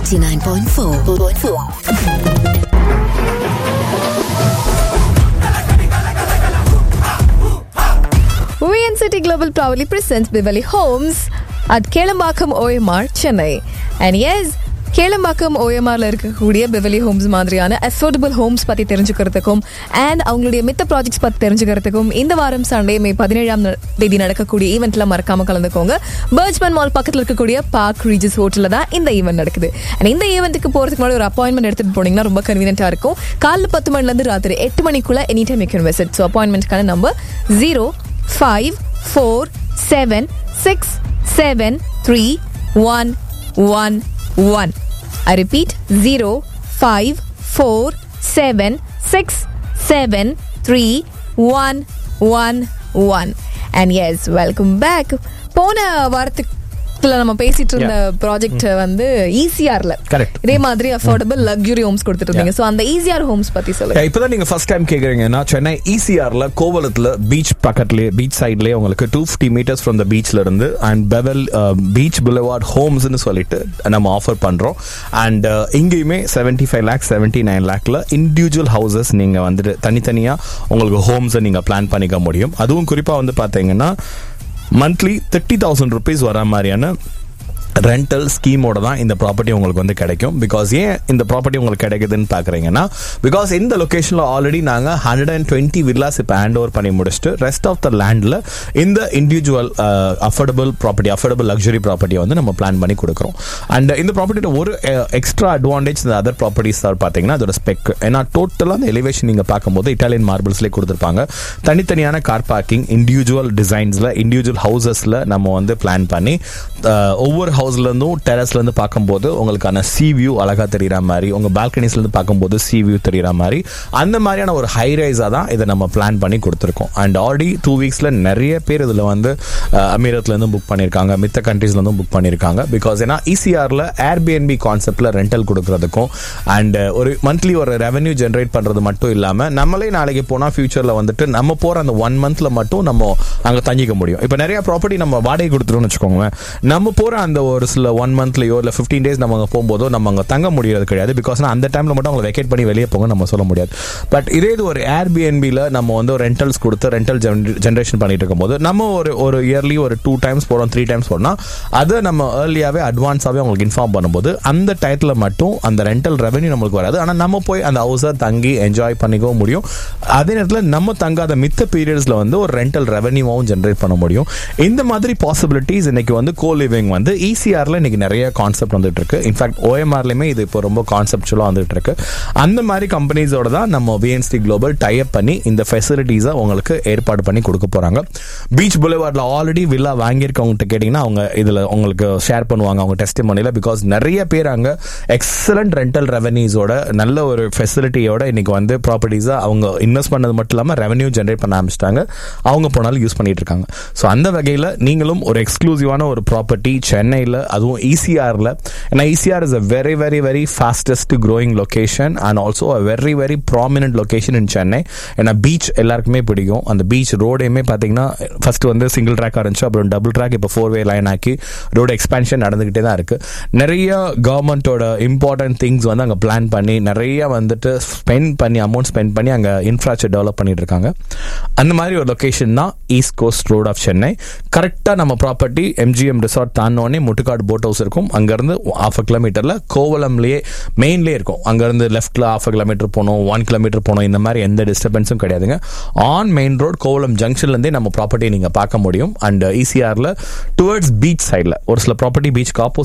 89.4. VNCT Global proudly presents Bivali Homes at Kelambakam OMR, Chennai. And yes, Kelambakkam ஓஎம்ஆர்ல இருக்கக்கூடிய பெவலி homes மாதிரியான affordable homes பத்தி தெரிஞ்சுக்கிறதுக்கும் அண்ட் அவங்களுடைய மித்த ப்ராஜெக்ட்ஸ் பத்தி தெரிஞ்சுக்கிறதுக்கும் இந்த வாரம் சண்டே மே பதினேழாம் ந- தேதி நடக்கக்கூடிய ஈவெண்ட்ல மறக்காம கலந்துக்கோங்க பர்ஜ்மன் மால் பக்கத்துல இருக்கக்கூடிய பார்க் ரீஜஸ் ஹோட்டல்ல தான் இந்த ஈவெண்ட் நடக்குது அண்ட் இந்த ஈவெண்ட்டுக்கு போறதுக்கு முன்னாடி ஒரு அப்பாயின்மெண்ட் எடுத்துட்டு போனீங்கன்னா ரொம்ப கன்வீனியன்ட்டா இருக்கும் காலைல பத்து மணில இருந்து ராத்திரி எட்டு மணிக்குள்ள any time you can visit so அப்பாயின்மெண்ட்க்கான number zero five four seven six seven three one one one I repeat zero five four seven six seven three one one one. And yes, welcome back. போன வாரத்துக்குள்ள நம்ம பேசிட்டு இருந்த project வந்து ஈசிஆர்ல Correct. இதே மாதிரி affordable luxury Holmes கொடுத்துட்டு இருந்தீங்க சோ அந்த ஈசிஆர் ஹோம்ஸ் பத்தி சொல்லுங்க இப்பதான் நீங்க ஃபர்ஸ்ட் டைம் கேக்குறீங்கன்னா சென்னை இசிஆர்ல கோவலத்துல பீச் பக்கத்துலயே பீச் சைட்லயே உங்களுக்கு two fifty meters from the பீச்ல இருந்து அண்ட் பெவல் பீச் புலவார்ட் ஹோம்ஸ்னு சொல்லிட்டு நம்ம ஆஃபர் பண்றோம் அண்ட் இங்கேயுமே seventy five lakh seventy nine லேக்ல இண்டிவிஜுவல் ஹவுசஸ் நீங்க வந்துட்டு தனித்தனியா உங்களுக்கு ஹோம்ஸை நீங்க பிளான் பண்ணிக்க முடியும் அதுவும் குறிப்பா வந்து பாத்தீங்கன்னா மந்த்லி தேர்ட்டி தௌசண்ட் ருபீஸ் வர மாதிரியான ரெண்டல் ஸ்கீமோட தான் இந்த ப்ராப்பர்ட்டி உங்களுக்கு வந்து கிடைக்கும் பிகாஸ் ஏன் இந்த ப்ராப்பர்ட்டி உங்களுக்கு கிடைக்குதுன்னு பார்க்குறீங்கன்னா பிகாஸ் இந்த லொக்கேஷனில் ஆல்ரெடி நாங்கள் ஹண்ட்ரட் அண்ட் டுவெண்ட்டி வில்லாஸ் இப்போ ஹேண்ட் ஓவர் பண்ணி முடிச்சுட்டு ரெஸ்ட் ஆஃப் த லேண்டில் இந்த individual affordable property affordable luxury ப்ராப்பர்ட்டியை வந்து நம்ம பிளான் பண்ணி கொடுக்குறோம் அண்ட் இந்த ப்ராப்பர்ட்டியோட ஒரு எக்ஸ்ட்ரா அட்வான்டேஜ் இந்த அதர் ப்ராப்பர்ட்டிஸ் தான் பார்த்தீங்கன்னா அதோட ஸ்பெக் ஏன்னா டோட்டலாக அந்த எலிவேஷன் நீங்கள் பார்க்கும்போது இட்டாலியன் மார்பிள்ஸ்லேயே கொடுத்துருப்பாங்க தனித்தனியான கார் பார்க்கிங் இண்டிவிஜுவல் டிசைன்ஸில் இண்டிவிஜுவல் ஹவுசஸில் நம்ம வந்து பிளான் பண்ணி அஹ், ஒவ்வொரு ஹவுஸ்லேருந்தும் டெரஸ்லேருந்து பார்க்கும்போது உங்களுக்கான சி வியூ அழகாக தெரிகிற மாதிரி உங்கள் பால்கனிஸ்லேருந்து பார்க்கும்போது சி வியூ தெரிகிற மாதிரி அந்த மாதிரியான ஒரு ஹை ரைஸாக தான் இதை நம்ம பிளான் பண்ணி கொடுத்துருக்கோம் அண்ட் ஆல்ரெடி டூ வீக்ஸில் நிறைய பேர் இதில் வந்து அஹ், அமீரத்லேருந்து புக் பண்ணியிருக்காங்க மித்த கண்ட்ரீஸ்லேருந்தும் புக் பண்ணியிருக்காங்க பிகாஸ் ஏன்னா இசிஆரில் ஏர்பிஎன்பி கான்செப்டில் ரெண்டல் கொடுக்கறதுக்கும் அண்ட் ஒரு மந்த்லி ஒரு ரெவன்யூ ஜென்ரேட் பண்ணுறது மட்டும் இல்லாமல் நம்மளே நாளைக்கு போனால் ஃபியூச்சரில் வந்துட்டு நம்ம போகிற அந்த ஒன் மந்த்தில் மட்டும் நம்ம அங்கே தங்கிக்க முடியும் இப்போ நிறைய ப்ராப்பர்ட்டி நம்ம வாடகை கொடுத்துருவோம்னு வச்சுக்கோங்களேன் நம்ம போகிற அந்த ஒரு சில ஒன் மந்த்லையோ இல்லை ஃபிஃப்டீன் டேஸ் நம்ம அங்கே போகும்போதோ நம்ம அங்கே தங்க முடியாது கிடையாது பிகாஸ் அந்த டைமில் மட்டும் அவங்களை வெக்கேட் பண்ணி வெளியே போங்க நம்ம சொல்ல முடியாது பட் இதே இது ஒரு ஏர்பிஎன்பியில் நம்ம வந்து ரெண்டல்ஸ் கொடுத்து ரெண்டல் ஜென்ரேஷன் பண்ணிட்டு இருக்கும்போது நம்ம ஒரு ஒரு இயர்லி ஒரு டூ டைம்ஸ் போகிறோம் த்ரீ டைம்ஸ் போனால் அதை நம்ம ஏர்லியாகவே அட்வான்ஸாகவே அவங்களுக்கு இன்ஃபார்ம் பண்ணும்போது அந்த டயத்தில் மட்டும் அந்த ரெண்டல் ரெவன்யூ நம்மளுக்கு வராது ஆனால் நம்ம போய் அந்த ஹவுஸை தங்கி என்ஜாய் பண்ணிக்கவும் முடியும் அதே நேரத்தில் நம்ம தங்காத மித்த பீரியட்ஸில் வந்து ஒரு ரெண்டல் ரெவன்யூவாகவும் ஜென்ரேட் பண்ண முடியும் இந்த மாதிரி பாசிபிலிட்டிஸ் இன்னைக்கு வந்து கோ லிவிங் வந்து ஈசிஆரில் இன்னைக்கு நிறைய கான்செப்ட் வந்துட்டு இருக்கு இன்ஃபேக்ட் ஓஎம்ஆர்லையுமே இது இப்போ ரொம்ப கான்செப்டுவலாக வந்துட்டு இருக்கு அந்த மாதிரி கம்பெனிஸோட தான் நம்ம விஎன்ஸ்டி குளோபல் டைப் பண்ணி இந்த ஃபெசிலிட்டிஸை உங்களுக்கு ஏற்பாடு பண்ணி கொடுக்க போறாங்க பீச் புலவார்டில் ஆல்ரெடி வில்லா வாங்கியிருக்கவங்ககிட்ட கேட்டிங்கன்னா அவங்க இதில் உங்களுக்கு ஷேர் பண்ணுவாங்க அவங்க டெஸ்ட் பண்ணியில் பிகாஸ் நிறைய பேர் அங்கே எக்ஸலண்ட் ரெண்டல் ரெவன்யூஸோட நல்ல ஒரு ஃபெசிலிட்டியோட இன்னைக்கு வந்து ப்ராப்பர்ட்டிஸை அவங்க இன்வெஸ்ட் பண்ணது மட்டும் இல்லாமல் ரெவன்யூ ஜென்ரேட் பண்ண ஆரம்பிச்சிட்டாங்க அவங்க போனாலும் யூஸ் பண்ணிட்டு இருக்காங்க ஸோ அந்த வகையில் நீங்களும் ஒரு எக்ஸ்க்ளூசிவான ஒரு ப்ராப்பர்ட்டி சென்னையில் அதுவும் இசிஆரில் ஏன்னா ECR is a very very very fastest growing location and also a very very prominent location in Chennai ஏன்னா பீச் எல்லாருக்குமே பிடிக்கும் அந்த பீச் ரோடையுமே பார்த்தீங்கன்னா ஃபர்ஸ்ட் வந்து சிங்கிள் ட்ராக்காக இருந்துச்சு அப்புறம் டபுள் ட்ராக் இப்போ ஃபோர் வே லைன் ஆக்கி ரோடு எக்ஸ்பேன்ஷன் நடந்துகிட்டே தான் இருக்கு நிறைய கவர்மெண்ட்டோட இம்பார்ட்டன்ட் திங்ஸ் வந்து அங்கே பிளான் பண்ணி நிறைய வந்துட்டு ஸ்பெண்ட் பண்ணி அமௌண்ட் ஸ்பெண்ட் பண்ணி அங்கே இன்ஃப்ராஸ்ட்ரக்சர் டெவலப் பண்ணிட்டு இருக்காங்க அந்த மாதிரி ஒரு லொகேஷன் தான் east coast road of Chennai கரெக்டாக நம்ம ப்ராப்பர்ட்டி எம்ஜிஎம் ரிசார்ட் தாண்டோடனே முட்டுக்காடு போட் ஹவுஸ் இருக்கும் அங்கேருந்து ஆஃப் அ கிலோமீட்டரில் கோவலம்லேயே மெயின்லேயே இருக்கும் அங்கேருந்து லெஃப்ட்டில் ஆஃப் அ கிலோமீட்டர் போகணும் ஒன் கிலோமீட்டர் போகணும் இந்த மாதிரி எந்த டிஸ்டர்பன்ஸும் கிடையாதுங்க ஆன் மெயின் ரோட் கோவலம் ஜங்ஷன்லேருந்தே நம்ம ப்ராப்பர்ட்டி நீங்கள் பார்க்க முடியும் அண்ட் ஈசிஆரில் டுவர்ட்ஸ் பீச் சைடில் ஒரு சில ப்ராப்பர்ட்டி பீச் ஆப்போசிட்